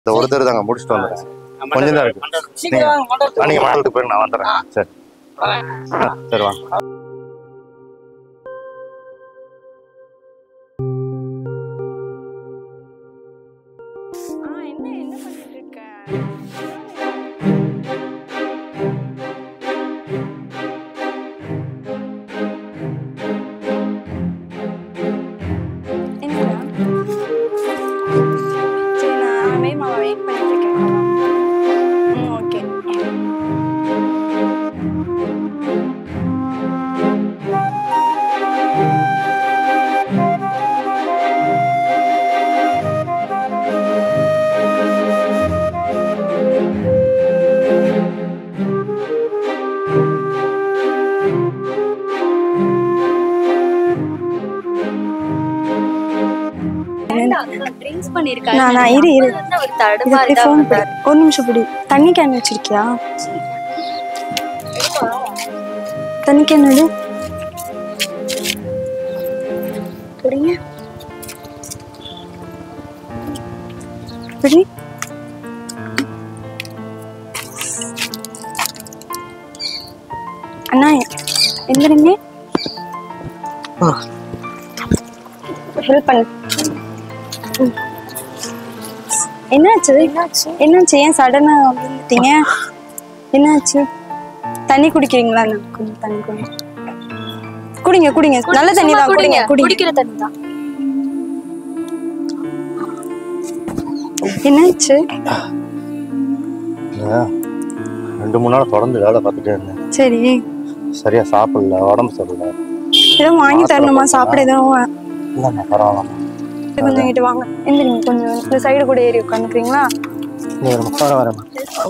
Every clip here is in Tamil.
இந்த ஒரு தடவை தாங்க முடிச்சுட்டு வந்துடுறேன் கொஞ்சம் தான் இருக்கு சீக்கிரம் வாங்க, மண்டபத்துக்கு ஆ, நீங்க மண்டலத்துக்கு போய் நான் வந்துடுறேன் சரி ஆ, சரி வாங்க ஆ என்ன என்ன பண்ணிட்டு இருக்க என்னடா சரி நான் வேகமாக வெயிட் பண்ணிட்டு இருக்கேன் ம் ஓகே ட்ரிங்க்ஸ் பண்ணிருக்காரு நான் நான் இரு இரு ஒரு இது தடுமாறி அப்படி தான் ஃபோன் படி ஒரு நிமிஷம் பிடி தண்ணி கேன் வச்சிருக்கியா தண்ணி கேன் எடு பிடிங்க பிடி அண்ணா எந்திரிங்க ஹெல்ப் பண்ணு ம். என்னாச்சு என்னாச்சு என்னாச்சு ஏன் சடனா விழுந்துட்டீங்க என்னாச்சு தண்ணி குடிக்கிறீங்களா அண்ணா? கொஞ்சம் தண்ணி குடிங்க குடிங்க குடிங்க நல்ல தண்ணி தான் குடிங்க குடிங்க குடிக்கிற தண்ணி தான் என்னாச்சு இல்ல, ரெண்டு மூணு நாள் தொடர்ந்து வேலை பார்த்துட்டே இருந்தேன் சரி சரியா சாப்பிடல உடம்பு சரியில்லை எதுவும் வாங்கி தரணுமா சாப்பிட எதுவும் இல்லைம்மா பரவாயில்லம்மா கொஞ்சம் இங்கிட்டு வாங்க எந்திரிங்க கொஞ்சம் இந்த சைடு கூட ஏறி உட்காந்துக்கிறீங்களா நீ ஒரு முக்கார வரேம்மா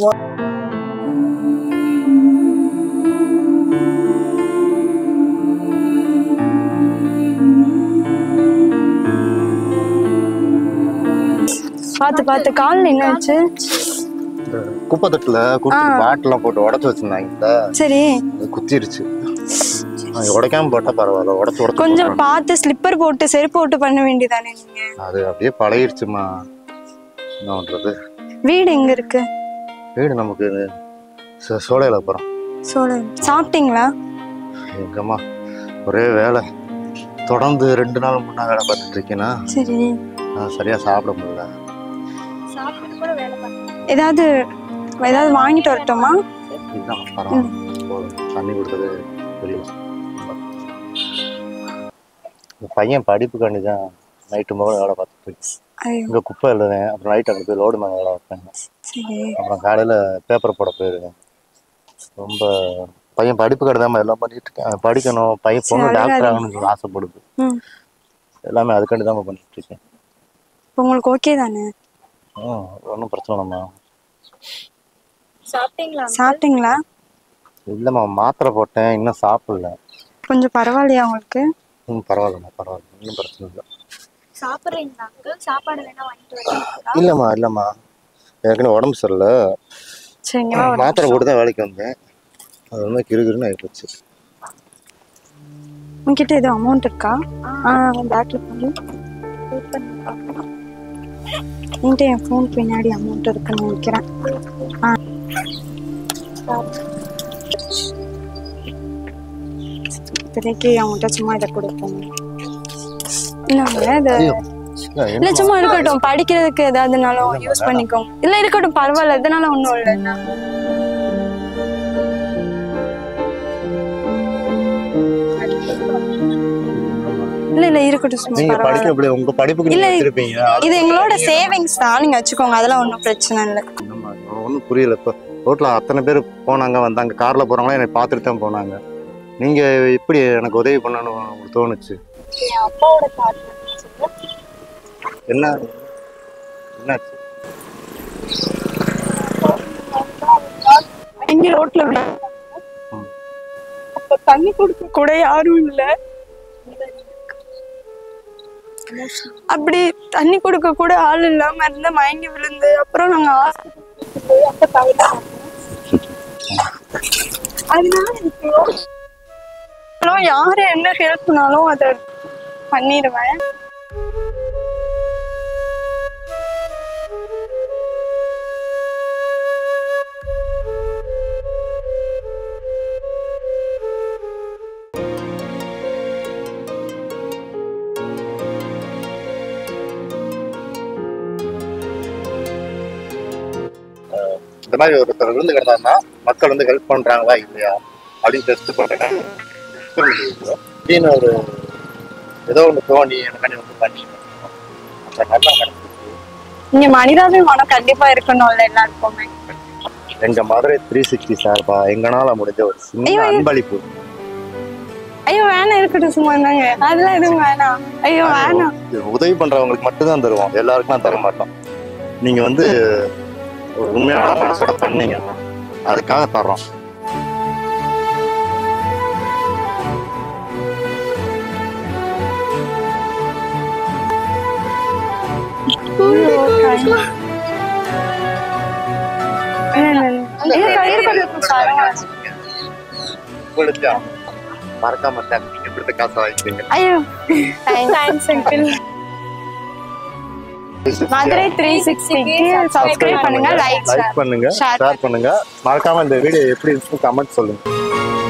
பார்த்து பார்த்து காலில் என்னாச்சு இந்த குப்பை தட்டுல குப்பை பாட்டிலாம் போட்டு உடச்சு வச்சிருந்தாங்க சரி அது குத்திருச்சு அது உடைக்காம போட்டா பரவாயில்ல உடச்சு உடச்சு கொஞ்சம் பார்த்து ஸ்லிப்பர் போட்டு செருப்பு போட்டு பண்ண வேண்டியதானே நீங்க அது அப்படியே பழகிருச்சுமா என்ன பண்றது வீடு எங்க இருக்கு வீடு நமக்கு சோ- சோலையில போறோம் சோழ சாப்பிட்டீங்களா எங்கம்மா ஒரே வேலை தொடர்ந்து ரெண்டு நாள் முன்னா வேலை பார்த்துட்டு இருக்கேன்னா சரி நான் சரியா சாப்பிட முடியல சாப்பிட்டு கூட வேலை பார்த்து ஏதாவது ஏதாவது வாங்கிட்டு வரட்டுமா இதுதான் பரவாயில்ல போதும். தண்ணி கொடுத்தது பெரிய இந்த பையன் படிப்புக்காண்டி தான் நைட்டு முதல்ல வேலை பார்த்துட்டு இருக்கேன் ஐயோ இங்கே குப்பை எழுதுவேன் அப்புறம் நைட் அங்கே போய் லோடு மேலே வேலை வைப்பேன் சரி அப்புறம் காலையில் பேப்பர் போட போயிருவேன் ரொம்ப பையன் படிப்பு தான் எல்லாம் பண்ணிட்டு இருக்கேன் அவன் படிக்கணும் பையன் பொண்ணு சரி, டாக்டர் அழகாதீங்க. ஆகணும்னு சொல்லி ஆசைப்படுது ம் எல்லாமே அதுக்காண்டி தான் பண்ணிட்டு இருக்கேன் இப்போ உங்களுக்கு ஓகே தானே ம் ஒன்றும் பிரச்சனை இல்லைம்மா சாப்பிட்டீங்களா சாப்பிட்டீங்களா இல்லைம்மா மாத்திரை போட்டேன் இன்னும் சாப்பிடல கொஞ்சம் பரவாயில்லையா உங்களுக்கு ம் பரவாயில்லம்மா பரவாயில்ல ஒன்றும் பிரச்சனை இல்லை சாப்பிடுறீங்களா அங்கிள் சாப்பாடு வேணா வாங்கிட்டு வரீங்களா இல்லைம்மா இல்லைம்மா ஏற்கனவே உடம்பு சரியில்லை சரி இங்க வா ஒரு மாத்திரை போட்டு தான் வேலைக்கு வந்தேன் அது வந்து கிருகிருன்னு ஆகிப்போச்சு உங்ககிட்ட எதுவும் அமௌண்ட் இருக்கா ஆ பேக்ல பண்ணி என்கிட்ட என் ஃபோன் பின்னாடி அமௌண்ட் இருக்குன்னு நினைக்கிறேன் ஆ இப்போதைக்கு அவங்ககிட்ட சும்மா இதை கொடுப்போம் இல்லைங்க இது ஐயோ இல்ல என்ன சும்மா இருக்கட்டும் படிக்கிறதுக்கு ஏதாவதுனாலும் யூஸ் பண்ணிக்கோங்க இல்ல இருக்கட்டும் பரவாயில்ல எதனால ஒண்ணும் இல்ல இல்ல இல்ல இருக்கட்டும் சும்மா நீங்க பரவாயில்ல படிக்க அப்படி உங்க படிப்புக்கு இல்ல, நீங்க வச்சிருப்பீங்க இது எங்களோட சேவிங்ஸ் தான் நீங்க வச்சுக்கோங்க அதெல்லாம் ஒண்ணும் பிரச்சனை இல்ல ஒன்றும் புரியல இப்போ ரோட்ல அத்தனை பேர் போனாங்க வந்தாங்க கார்ல போறவங்களாம் என்னை பார்த்துட்டு தான் போனாங்க நீங்க எப்படி எனக்கு உதவி பண்ணணும்னு உங்களுக்கு தோணுச்சு என் அப்பாவோட கார்டு என்ன என்னாச்சு இங்க ரோட்ல விட ம். அப்ப தண்ணி கொடுக்க கூட யாரும் இல்ல அப்படி தண்ணி கொடுக்க கூட ஆள் இல்லாம இருந்த மயங்கி விழுந்து அப்புறம் நாங்க ஹாஸ்பிட்டல் போய் அப்ப தவிர்த்தோம் அதனால எனக்கு யோசி- யாரு என்ன ஹெல்ப்னாலும் அதை பண்ணிடுவேன் இந்த மாதிரி ஒருத்தர் விழுந்து கிடந்தாருன்னா மக்கள் வந்து ஹெல்ப் பண்றாங்களா இல்லையா அப்படின்னு டெஸ்ட் பண்றேன் அப்படின்னு ஒரு ஏதோ ஒன்று தோணி எனக்கு வந்து பண்ணி அந்த நல்லா நடந்துச்சு இங்க மனிதாபிமானம் கண்டிப்பா இருக்கணும்ல எல்லாருக்குமே எங்க மதுரை த்ரீ சிக்ஸ்டி சார்பா எங்கனால முடிஞ்ச ஒரு சின்ன ஐயோ, ஐயோ. அன்பளிப்பு ஐயோ வேணாம் இருக்கட்டும் சும்மா இருந்தாங்க அதெல்லாம் எதுவும் வேணாம் ஐயோ வேணாம் இது உதவி பண்றவங்களுக்கு மட்டும்தான் தருவோம் எல்லாருக்கும் தர மாட்டோம் நீங்க வந்து ஒரு உண்மையான மனசோட பண்ணீங்க அதுக்காக தர்றோம் உங்களுக்கு மறக்காம thanks. நீங்க கொடுத்த காசை வாங்கிக்கிறீங்க ஐயோ தேங்க்ஸ் அங்கிள் மதுரை த்ரீ சிக்ஸ்டிக்கு சப்ஸ்கிரைப் பண்ணுங்க லைக் லைக் பண்ணுங்க share ஷேர் பண்ணுங்க மறக்காம இந்த வீடியோ எப்படி இருந்துச்சு கமெண்ட் சொல்லுங்க